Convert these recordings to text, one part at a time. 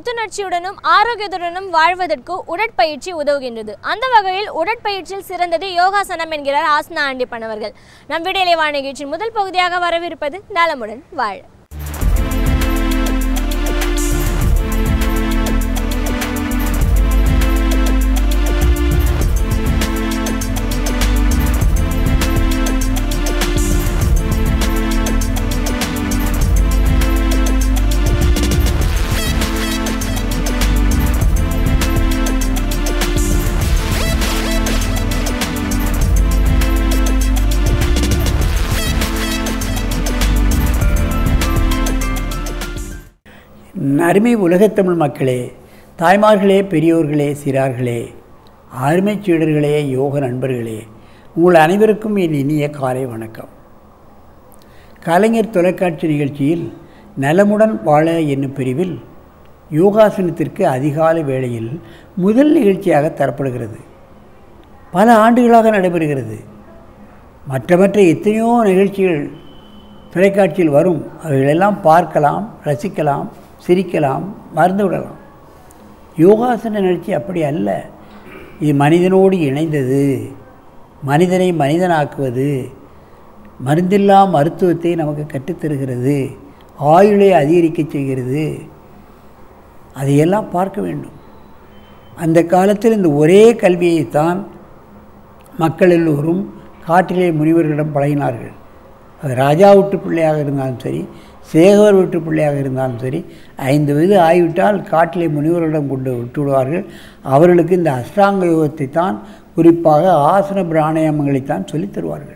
புத்துணர்ச்சியுடனும் ஆரோக்கியத்துடனும் வாழ்வதற்கு உடற்பயிற்சி உதவுகின்றது அந்த வகையில் உடற்பயிற்சியில் சிறந்தது யோகாசனம் என்கிறார் ஆசனா ஆண்டிப்பன் அவர்கள் நம் விடையிலே வாழ் நிகழ்ச்சியின் முதல் பகுதியாக வரவிருப்பது நலமுடன் வாழ் அருமை உலகத்தமிழ் மக்களே தாய்மார்களே பெரியோர்களே சிறார்களே அருமைச் சீடர்களே யோக நண்பர்களே உங்கள் அனைவருக்கும் என் இனிய காலை வணக்கம் கலைஞர் தொலைக்காட்சி நிகழ்ச்சியில் நலமுடன் வாழ என்னும் பிரிவில் யோகாசனத்திற்கு அதிகாலை வேளையில் முதல் நிகழ்ச்சியாக தரப்படுகிறது பல ஆண்டுகளாக நடைபெறுகிறது மற்ற மற்ற எத்தனையோ நிகழ்ச்சிகள் தொலைக்காட்சியில் வரும் அவைகளெல்லாம் பார்க்கலாம் ரசிக்கலாம் சிரிக்கலாம் மறந்து விடலாம் யோகாசன நிகழ்ச்சி அப்படி அல்ல இது மனிதனோடு இணைந்தது மனிதனை மனிதனாக்குவது மருந்தில்லா மருத்துவத்தை நமக்கு கற்றுத்தருகிறது ஆயுளை அதிகரிக்கச் செய்கிறது அதையெல்லாம் பார்க்க வேண்டும் அந்த காலத்தில் இந்த ஒரே கல்வியைத்தான் மக்கள் எல்லோரும் காட்டிலே முனிவர்களிடம் பழகினார்கள் அது ராஜா வீட்டு பிள்ளையாக இருந்தாலும் சரி சேகர் வீட்டு பிள்ளையாக இருந்தாலும் சரி ஐந்து வயது ஆகிவிட்டால் காட்டிலே முனிவர்களிடம் கொண்டு விட்டு விடுவார்கள் அவர்களுக்கு இந்த அஷ்டாங்க யோகத்தை தான் குறிப்பாக ஆசன பிராணாயாமங்களைத்தான் சொல்லித் தருவார்கள்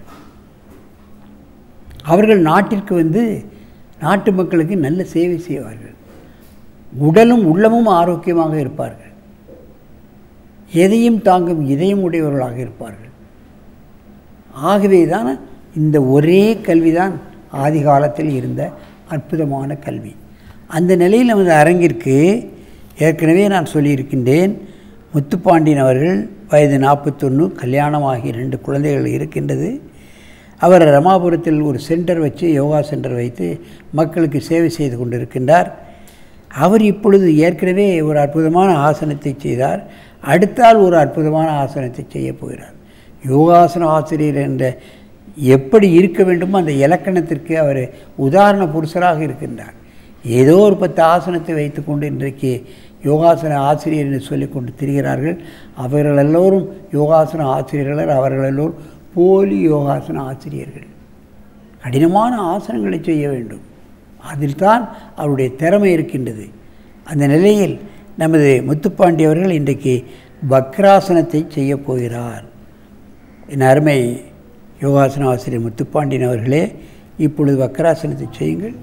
அவர்கள் நாட்டிற்கு வந்து நாட்டு மக்களுக்கு நல்ல சேவை செய்வார்கள் உடலும் உள்ளமும் ஆரோக்கியமாக இருப்பார்கள் எதையும் தாங்கும் இதயம் உடையவர்களாக இருப்பார்கள் ஆகவே தான் இந்த ஒரே கல்விதான் ஆதி காலத்தில் இருந்த அற்புதமான கல்வி அந்த நிலையில் நமது அரங்கிற்கு ஏற்கனவே நான் சொல்லியிருக்கின்றேன் முத்துப்பாண்டியன் அவர்கள் வயது நாற்பத்தொன்று கல்யாணமாகி ரெண்டு குழந்தைகள் இருக்கின்றது அவர் ரமாபுரத்தில் ஒரு சென்டர் வச்சு யோகா சென்டர் வைத்து மக்களுக்கு சேவை செய்து கொண்டிருக்கின்றார் அவர் இப்பொழுது ஏற்கனவே ஒரு அற்புதமான ஆசனத்தை செய்தார் அடுத்தால் ஒரு அற்புதமான ஆசனத்தை செய்ய போகிறார் யோகாசன ஆசிரியர் என்ற எப்படி இருக்க வேண்டுமோ அந்த இலக்கணத்திற்கு அவர் உதாரண புருஷராக இருக்கின்றார் ஏதோ ஒரு பத்து ஆசனத்தை வைத்துக்கொண்டு இன்றைக்கு யோகாசன ஆசிரியர் என்று சொல்லிக்கொண்டு திரிகிறார்கள் அவர்கள் எல்லோரும் யோகாசன ஆசிரியர்கள் அவர்கள் எல்லோரும் போலி யோகாசன ஆசிரியர்கள் கடினமான ஆசனங்களை செய்ய வேண்டும் அதில் தான் அவருடைய திறமை இருக்கின்றது அந்த நிலையில் நமது முத்துப்பாண்டி அவர்கள் இன்றைக்கு வக்ராசனத்தை செய்ய போகிறார் என் அருமை யோகாசன ஆசிரியர் முத்துப்பாண்டியன் அவர்களே இப்பொழுது வக்ராசனத்தை செய்யுங்கள்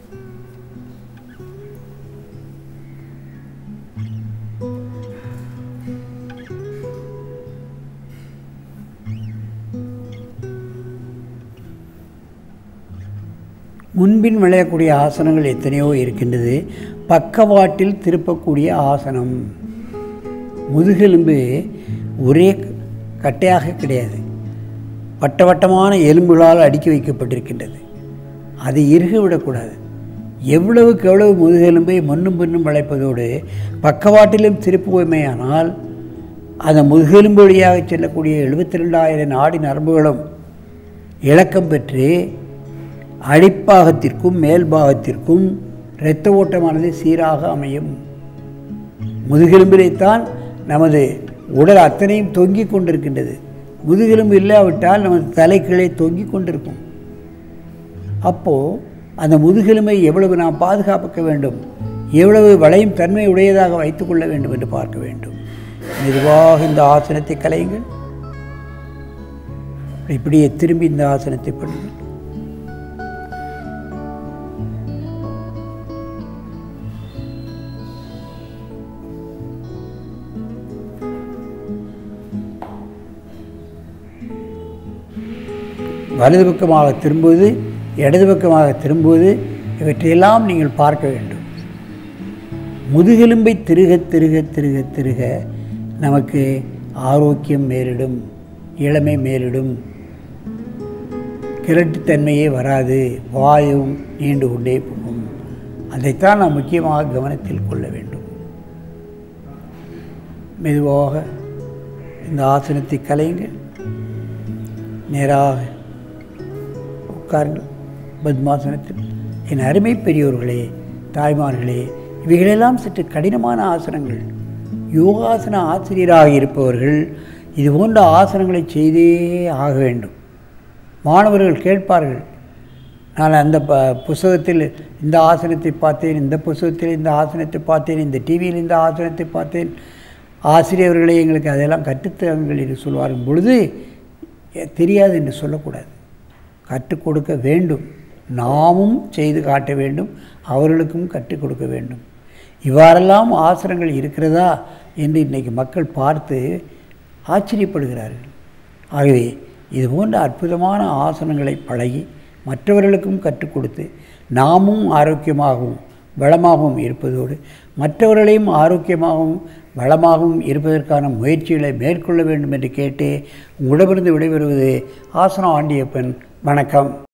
முன்பின் விளையக்கூடிய ஆசனங்கள் எத்தனையோ இருக்கின்றது பக்கவாட்டில் திருப்பக்கூடிய ஆசனம் முதுகெலும்பு ஒரே கட்டையாக கிடையாது வட்ட வட்டமான எலும்புகளால் அடுக்கி வைக்கப்பட்டிருக்கின்றது அதை இறுக விடக்கூடாது எவ்வளவுக்கு எவ்வளவு முதுகெலும்பை முன்னும் பின்னும் வளைப்பதோடு பக்கவாட்டிலும் திருப்புவமையானால் அந்த முதுகெலும்பு வழியாக செல்லக்கூடிய எழுபத்தி ரெண்டாயிரம் நாடி நரம்புகளும் இலக்கம் பெற்று அடிப்பாகத்திற்கும் மேல் பாகத்திற்கும் இரத்த ஓட்டமானது சீராக அமையும் முதுகெலும்பிலைத்தான் நமது உடல் அத்தனையும் தொங்கிக் கொண்டிருக்கின்றது முதுகெலும்பு இல்லாவிட்டால் நமது தலை கீழே தொங்கிக் கொண்டிருக்கும் அப்போது அந்த முதுகெலும்பை எவ்வளவு நாம் பாதுகாக்க வேண்டும் எவ்வளவு வளையும் தன்மை உடையதாக வைத்துக்கொள்ள வேண்டும் என்று பார்க்க வேண்டும் மெதுவாக இந்த ஆசனத்தை கலையுங்கள் இப்படியே திரும்பி இந்த ஆசனத்தை பண்ணுங்கள் வலது பக்கமாக திரும்புவது இடது பக்கமாக திரும்புவது இவற்றையெல்லாம் நீங்கள் பார்க்க வேண்டும் முதுகெலும்பை திருக திருக திருக திருக நமக்கு ஆரோக்கியம் மேலிடும் இளமை மேலிடும் கிரட்டுத்தன்மையே வராது வாயும் நீண்டு கொண்டே போகும் அதைத்தான் நாம் முக்கியமாக கவனத்தில் கொள்ள வேண்டும் மெதுவாக இந்த ஆசனத்தை கலையுங்கள் நேராக உட்காருங்கள் பத்மாசனத்தில் என் அருமை பெரியோர்களே தாய்மார்களே இவைகளெல்லாம் சற்று கடினமான ஆசனங்கள் யோகாசன ஆசிரியராக இருப்பவர்கள் இது போன்ற ஆசனங்களை செய்தே ஆக வேண்டும் மாணவர்கள் கேட்பார்கள் நான் அந்த ப புஸ்தகத்தில் இந்த ஆசனத்தை பார்த்தேன் இந்த புஸ்தகத்தில் இந்த ஆசனத்தை பார்த்தேன் இந்த டிவியில் இந்த ஆசனத்தை பார்த்தேன் ஆசிரியர்களே எங்களுக்கு அதெல்லாம் கற்றுத்தங்கள் என்று சொல்வார்கள் பொழுது எ- தெரியாது என்று சொல்லக்கூடாது கற்றுக் கொடுக்க வேண்டும் நாமும் செய்து காட்ட வேண்டும் அவர்களுக்கும் கற்றுக் கொடுக்க வேண்டும் இவ்வாறெல்லாம் ஆசனங்கள் இருக்கிறதா என்று இன்றைக்கு மக்கள் பார்த்து ஆச்சரியப்படுகிறார்கள் ஆகவே இது போன்ற அற்புதமான ஆசனங்களை பழகி மற்றவர்களுக்கும் கற்றுக் கொடுத்து நாமும் ஆரோக்கியமாகவும் வளமாகவும் இருப்பதோடு மற்றவர்களையும் ஆரோக்கியமாகவும் வளமாகவும் இருப்பதற்கான முயற்சிகளை மேற்கொள்ள வேண்டும் என்று கேட்டு உங்களிடமிருந்து விடைபெறுவது ஆசனம் ஆண்டியப்பன் வணக்கம்